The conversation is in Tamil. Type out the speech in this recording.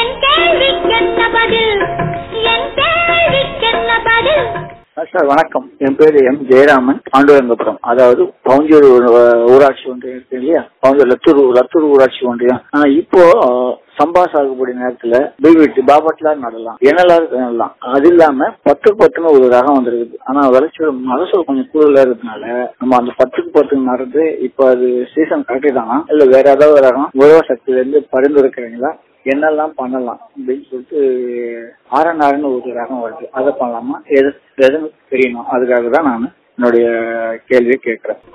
என் கேள்விக்கென்ன பதில் என் கேள்விக்கென்ன பதில் சார் வணக்கம் என் பேரு எம் ஜெயராமன் ஆண்டுவரங்கபுரம் அதாவது பவுஞ்சூர் ஊ- ஊராட்சி ஒன்றியம் இருக்கு இல்லையா பவுஞ்சூர் லத்தூர் லத்தூர் ஊராட்சி ஒன்றியம் ஆனா இப்போ அஹ், சம்பா சாகுபடி நேரத்துல பிவிடி பாபட்லார் நடலாம் எனலார் நடலாம் அது இல்லாம பத்து பத்துன்னு ஒரு ரகம் வந்திருக்குது ஆனா விளைச்சல் மகசூல் கொஞ்சம் கூடுதலா இருக்கிறதுனால நம்ம அந்த பத்துக்கு பத்துக்கு நடுறது இப்போ அது சீசன் கரெக்டு தானா இல்ல வேற ஏதாவது ரகம் உழவர் சக்தியில இருந்து பரிந்துரைக்கிறீங்களா என்னெல்லாம் பண்ணலாம் அப்படின்னு சொல்லிட்டு ஆரநாடுன்னு ஒரு ரகம் வருது அதை பண்ணலாமா எது எதுன்னு தெரியணும் அதுக்காக தான் நான் என்னுடைய கேள்வியை கேட்கிறேன்